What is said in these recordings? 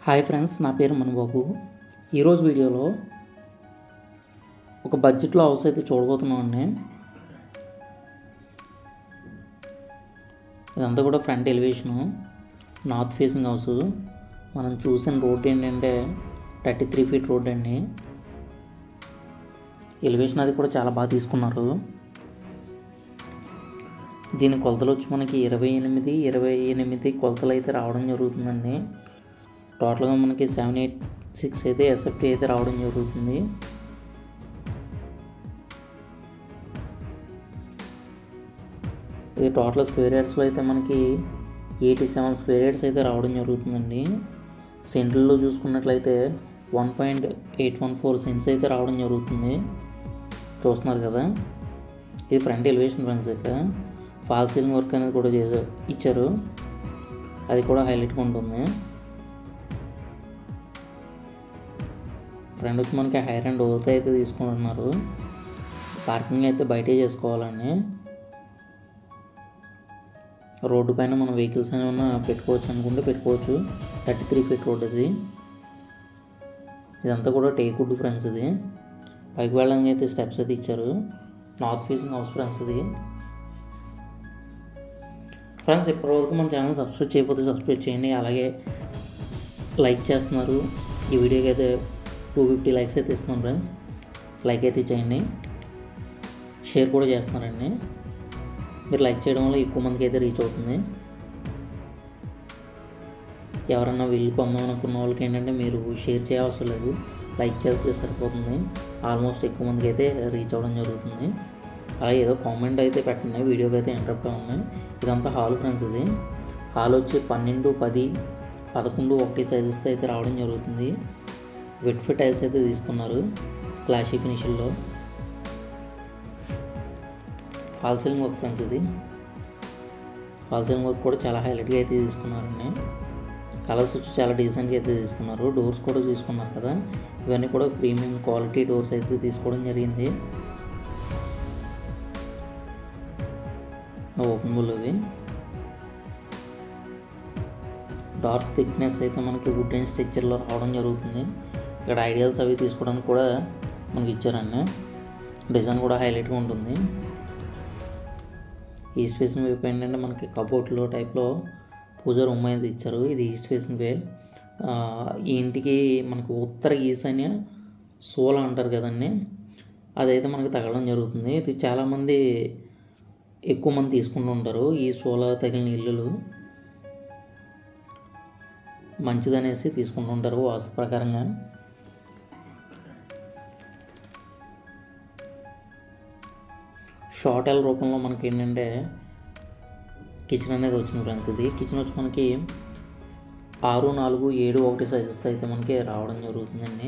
hi friends నా పేరు మనుబాబు ఈరోజు వీడియోలో ఒక బడ్జెట్లో హౌస్ అయితే చూడబోతున్నామండి ఇదంతా కూడా front elevation north facing house మనం చూసిన రోడ్ ఏంటంటే థర్టీ త్రీ ఫీట్ రోడ్ అండి ఎలివేషన్ అది కూడా చాలా బాగా తీసుకున్నారు దీని కొలతలు వచ్చి మనకి ఇరవై ఎనిమిది ఇరవై ఎనిమిది కొలతలు అయితే రావడం జరుగుతుందండి టోటల్గా మనకి సెవెన్ ఎయిట్ సిక్స్ అయితే ఎస్ఎఫ్టీ అయితే రావడం జరుగుతుంది ఇది టోటల్ స్క్వేర్ యార్డ్స్లో అయితే మనకి ఎయిటీ సెవెన్ స్క్వేర్ యార్డ్స్ అయితే రావడం జరుగుతుందండి సెంట్రల్లో చూసుకున్నట్లయితే one point eight one four cents అయితే రావడం జరుగుతుంది చూస్తున్నారు కదా ఇది ఫ్రంట్ ఎలివేషన్ ఫ్రెండ్స్ అయితే ఫాల్ సీలింగ్ వర్క్ అనేది కూడా చేశారు ఇచ్చారు అది కూడా హైలైట్గా ఉంటుంది ఫ్రంట్ వచ్చి మనకి హైర్ అండ్ ఓత్ అయితే తీసుకుంటున్నారు పార్కింగ్ అయితే బయటే చేసుకోవాలండి రోడ్డు పైన మనం వెహికల్స్ ఏమైనా పెట్టుకోవచ్చు అనుకుంటే పెట్టుకోవచ్చు థర్టీ త్రీ ఫీట్ రోడ్ ఇది ఇదంతా కూడా టేక్ వుడ్ ఫ్రెండ్స్ ఇది పైకి వెళ్ళడానికి అయితే స్టెప్స్ అయితే ఇచ్చారు నార్త్ ఫేసింగ్ హౌస్ ఫ్రెండ్స్ ఇది ఫ్రెండ్స్ ఇప్పటివరకు మన ఛానల్ సబ్స్క్రైబ్ చేయకపోతే సబ్స్క్రైబ్ చేయండి అలాగే లైక్ చేస్తున్నారు ఈ వీడియోకి అయితే టూ ఫిఫ్టీ లైక్స్ అయితే ఇస్తున్నాం ఫ్రెండ్స్ లైక్ అయితే చేయండి షేర్ కూడా చేస్తున్నారండి మీరు లైక్ చేయడం వల్ల ఎక్కువ మందికి అయితే రీచ్ అవుతుంది ఎవరన్నా వీళ్ళు కొందాం అనుకున్న వాళ్ళకి ఏంటంటే మీరు షేర్ చేయవసరం లేదు లైక్ చేస్తే సరిపోతుంది ఆల్మోస్ట్ ఎక్కువ మందికి అయితే రీచ్ అవ్వడం జరుగుతుంది అలాగే ఏదో కామెంట్ అయితే పెట్టండి వీడియోకి అయితే ఇంటరప్ట్ ఉన్నాయి ఇదంతా హాల్ ఫ్రెండ్స్ ఇది హాల్ వచ్చి పన్నెండు పది పదకొండు ఒకటి సైజెస్తో అయితే రావడం జరుగుతుంది వెట్ ఫిట్ టైల్స్ అయితే తీసుకున్నారు క్లాషీ ఫినిషిల్లో ఫాల్ సీలింగ్ వర్క్ ఫ్రెండ్స్ ఇది ఫాల్ సీలింగ్ వర్క్ కూడా చాలా హైలైట్గా అయితే తీసుకున్నారండి కలర్స్ వచ్చి చాలా డీసెంట్గా అయితే తీసుకున్నారు డోర్స్ కూడా తీసుకున్నారు కదా ఇవన్నీ కూడా ప్రీమియం క్వాలిటీ డోర్స్ అయితే తీసుకోవడం జరిగింది ఓపెనబుల్ ఇవి డార్క్ థిక్నెస్ అయితే మనకి వుడ్ అండ్ స్ట్రక్చర్లో రావడం జరుగుతుంది ఇక్కడ ఐడియల్స్ అవి తీసుకోవడానికి కూడా మనకి ఇచ్చారండి డిజైన్ కూడా హైలైట్గా ఉంటుంది ఈస్ట్ ఫేసింగ్ వైపు ఏంటంటే మనకి కబోర్డ్లో టైప్లో పూజ రూమ్ అనేది ఇచ్చారు ఇది ఈస్ట్ ఫేసింగ్ వే ఈ ఇంటికి మనకి ఉత్తర ఈశాన్య సోల అంటారు కదండి అదైతే మనకి తగలడం జరుగుతుంది ఇది చాలామంది ఎక్కువ మంది తీసుకుంటూ ఉంటారు ఈ సోల తగిలిన ఇల్లులు మంచిదనేసి తీసుకుంటూ ఉంటారు వాస్తు ప్రకారంగా షార్ట్ ఎల్ రూపంలో మనకి ఏంటంటే కిచెన్ అనేది వచ్చింది ఫ్రెండ్స్ ఇది కిచెన్ వచ్చి మనకి ఆరు నాలుగు ఏడు ఒకటి సైజెస్తో అయితే మనకి రావడం జరుగుతుందండి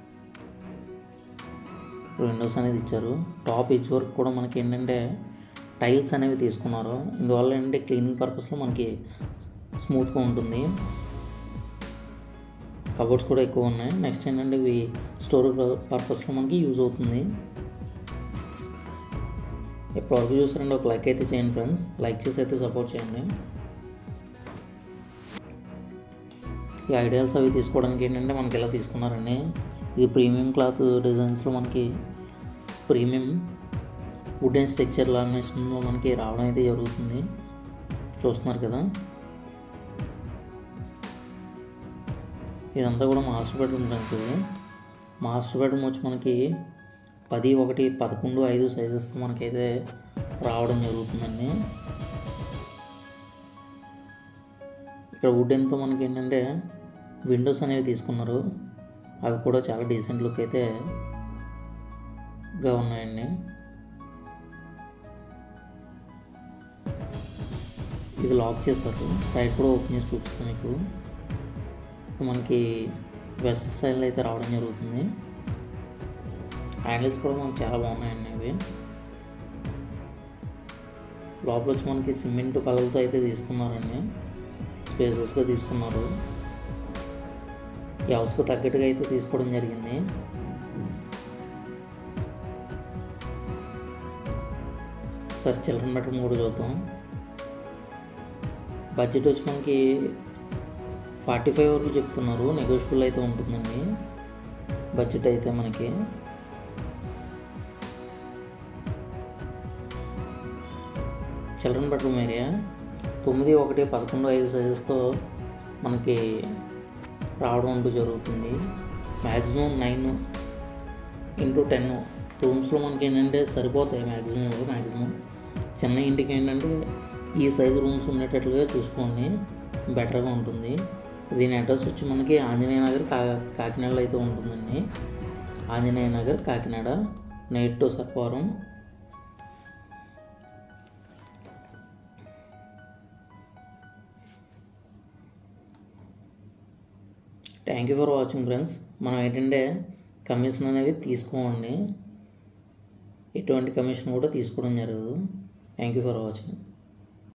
విండోస్ అనేది ఇచ్చారు టాప్ ఎడ్జ్ వర్క్ కూడా మనకి ఏంటంటే టైల్స్ అనేవి తీసుకున్నారు ఇందువల్ల ఏంటంటే క్లీనింగ్ పర్పస్లో మనకి స్మూత్గా ఉంటుంది కబోర్డ్స్ కూడా ఎక్కువ ఉన్నాయి నెక్స్ట్ ఏంటంటే ఇవి స్టోరేజ్ పర్పస్లో మనకి యూజ్ అవుతుంది ఎప్పటివరకు చూసారండి ఒక లైక్ అయితే చేయండి ఫ్రెండ్స్ లైక్ చేసి అయితే సపోర్ట్ చేయండి ఈ ఐడియాల్స్ అవి తీసుకోవడానికి ఏంటంటే మనకి ఎలా తీసుకున్నారండి ఇది ప్రీమియం క్లాత్ డిజైన్స్లో మనకి ప్రీమియం వుడ్ అండ్ స్ట్రక్చర్ లామినేషన్లో మనకి రావడం అయితే జరుగుతుంది చూస్తున్నారు కదా ఇదంతా కూడా మాస్టర్ బెడ్రూమ్ ఫ్రెండ్స్ ఇది మాస్టర్ బెడ్రూమ్ వచ్చి మనకి పది ఒకటి పదకొండు ఐదు సైజెస్తో మనకైతే రావడం జరుగుతుందండి ఇక్కడ వుడ్ ఎంతో మనకి ఏంటంటే విండోస్ అనేవి తీసుకున్నారు అవి కూడా చాలా డీసెంట్ లుక్ అయితే గా ఉన్నాయండి ఇది లాక్ చేశారు సైడ్ కూడా ఓపెన్ చేసి చూపిస్తాను మీకు మనకి వెస్ట్ స్టైల్ అయితే రావడం జరుగుతుంది హ్యాండిల్స్ కూడా మనకు చాలా బాగున్నాయండి అవి లోపల వచ్చి మనకి సిమెంట్ కలర్తో అయితే తీసుకున్నారండి స్పేసెస్గా తీసుకున్నారు ఈ హౌస్కు తగ్గట్టుగా అయితే తీసుకోవడం జరిగింది సరే చిల్డ్రన్ బెడ్రూమ్ కూడా చూద్దాం బడ్జెట్ వచ్చి మనకి ఫార్టీ ఫైవ్ వరకు చెప్తున్నారు నెగోషియబుల్ అయితే ఉంటుందండి బడ్జెట్ అయితే మనకి చిల్డ్రన్ బెడ్రూమ్ ఏరియా తొమ్మిది ఒకటి పదకొండు ఐదు సైజెస్తో మనకి రావడం అంటూ జరుగుతుంది మ్యాక్సిమం నైన్ ఇంటూ టెన్ రూమ్స్లో మనకి ఏంటంటే సరిపోతాయి మ్యాక్సిమం మ్యాక్సిమం చిన్న ఇంటికి ఏంటంటే ఈ సైజు రూమ్స్ ఉండేటట్లుగా చూసుకోండి బెటర్గా ఉంటుంది దీని అడ్రస్ వచ్చి మనకి ఆంజనేయ నగర్ కా కాకినాడలో అయితే ఉంటుందండి Anjaneya Nagar Kakinada night to Sarpavaram thank you for watching friends మనం ఏంటంటే కమిషన్ అనేది తీసుకోండి ఎటువంటి కమిషన్ కూడా తీసుకోవడం జరగదు థ్యాంక్ యూ ఫర్ వాచింగ్